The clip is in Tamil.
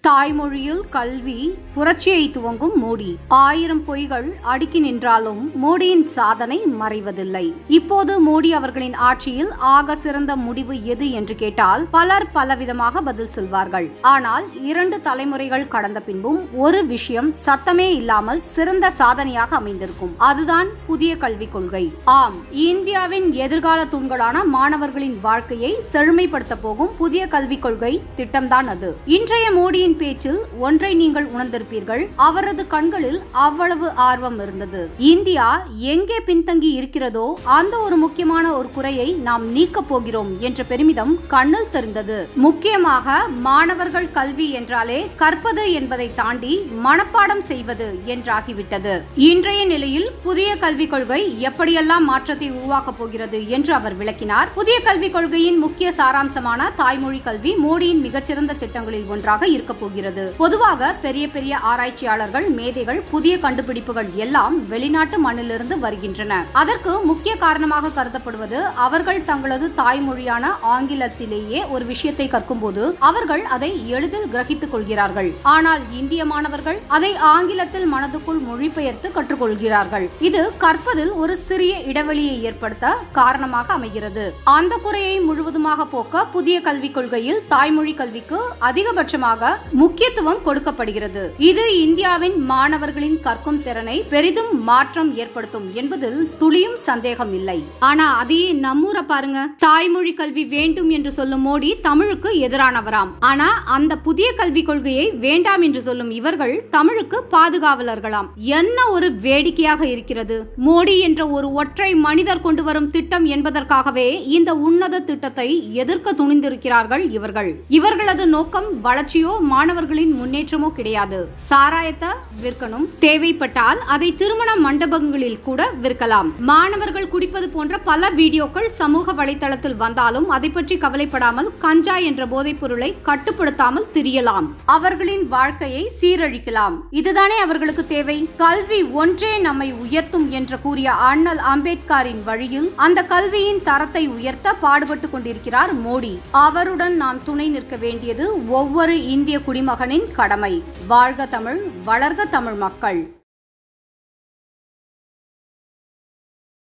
தாய்மொழியில் கல்வி புரட்சியை துவங்கும் மோடி ஆயிரம் பொய்கள் அடுக்கி நின்றாலும் மோடியின் சாதனை மறைவதில்லை இப்போது மோடி அவர்களின் ஆட்சியில் ஆக சிறந்த முடிவு எது என்று கேட்டால் பலர் பலவிதமாக பதில் சொல்வார்கள் ஆனால் இரண்டு தலைமுறைகள் கடந்த பின்பும் ஒரு விஷயம் சத்தமே இல்லாமல் சிறந்த சாதனையாக அமைந்திருக்கும் அதுதான் புதிய கல்விக் கொள்கை ஆம் இந்தியாவின் எதிர்கால தூண்களான மாணவர்களின் வாழ்க்கையை செழுமைப்படுத்த போகும் புதிய கல்விக் கொள்கை திட்டம்தான் அது இன்றைய மோடியின் பேச்சில் ஒன்றை நீங்கள் உணர்ந்திருப்பீர்கள் அவரது கண்களில் அவ்வளவு ஆர்வம் இருந்தது இந்தியா எங்கே பின்தங்கி இருக்கிறதோ அந்த ஒரு முக்கியமான ஒரு குறையை நாம் நீக்கப் போகிறோம் என்ற பெருமிதம் கண்ணில் தெரிந்தது முக்கியமாக மாணவர்கள் கல்வி என்றாலே கற்பது என்பதை தாண்டி மனப்பாடம் செய்வது என்றாகிவிட்டது இன்றைய நிலையில் புதிய கல்விக் கொள்கை எப்படியெல்லாம் மாற்றத்தை உருவாக்கப் போகிறது என்று அவர் விளக்கினார் புதிய கல்விக் கொள்கையின் முக்கிய சாராம்சமான தாய்மொழி கல்வி மோடியின் மிகச்சிறந்த திட்டங்களில் ஒன்றாக இருக்க போகிறது பொதுவாக பெரிய பெரிய ஆராய்ச்சியாளர்கள் மேதைகள் புதிய கண்டுபிடிப்புகள் எல்லாம் வெளிநாட்டு மண்ணிலிருந்து வருகின்றன அதற்கு முக்கிய காரணமாக கருதப்படுவது அவர்கள் தங்களது தாய்மொழியான ஆங்கிலத்திலேயே ஒரு விஷயத்தை கற்கும்போது அவர்கள் அதை எளிதில் கிரகித்துக் கொள்கிறார்கள் ஆனால் இந்திய மாணவர்கள் அதை ஆங்கிலத்தில் மனதுக்குள் மொழிபெயர்த்து கற்றுக்கொள்கிறார்கள் இது கற்பதில் ஒரு சிறிய இடைவெளியை ஏற்படுத்த காரணமாக அமைகிறது அந்த குறையை முழுவதுமாக போக்க புதிய கல்விக் கொள்கையில் தாய்மொழி கல்விக்கு அதிகபட்சமாக முக்கியத்துவம் கொடுக்கப்படுகிறது இது இந்தியாவின் மாணவர்களின் கற்கும் திறனை பெரிதும் மாற்றம் ஏற்படுத்தும் என்பதில் துளியும் சந்தேகம் இல்லை ஆனா அதையே நம்மூரை பாருங்க தாய்மொழி கல்வி வேண்டும் என்று சொல்லும் மோடி தமிழுக்கு எதிரானவராம் ஆனா அந்த புதிய கல்விக் கொள்கையை வேண்டாம் என்று சொல்லும் இவர்கள் தமிழுக்கு பாதுகாவலர்களாம் என்ன ஒரு வேடிக்கையாக இருக்கிறது மோடி என்ற ஒரு ஒற்றை மனிதர் கொண்டு வரும் திட்டம் என்பதற்காகவே இந்த உன்னத திட்டத்தை எதிர்க்க துணிந்திருக்கிறார்கள் இவர்கள் இவர்களது நோக்கம் வளர்ச்சியோ மாணவர்களின் முன்னேற்றமோ கிடையாது சாராயத்தை விற்கணும் தேவைப்பட்டால் அதை திருமண மண்டபங்களில் கூட விற்கலாம் மாணவர்கள் குடிப்பது போன்ற பல வீடியோக்கள் சமூக வலைதளத்தில் வந்தாலும் அதை பற்றி கவலைப்படாமல் கஞ்சா என்ற போதைப் பொருளை கட்டுப்படுத்தாமல் திரியலாம் அவர்களின் வாழ்க்கையை சீரழிக்கலாம் இதுதானே அவர்களுக்கு தேவை கல்வி ஒன்றே நம்மை உயர்த்தும் என்று கூறிய அண்ணல் அம்பேத்கரின் வழியில் அந்த கல்வியின் தரத்தை உயர்த்த பாடுபட்டு கொண்டிருக்கிறார் மோடி அவருடன் நாம் துணை நிற்க வேண்டியது ஒவ்வொரு இந்திய குடிமகனின் கடமை வாழ்க தமிழ் வளர்க தமிழ் மக்கள்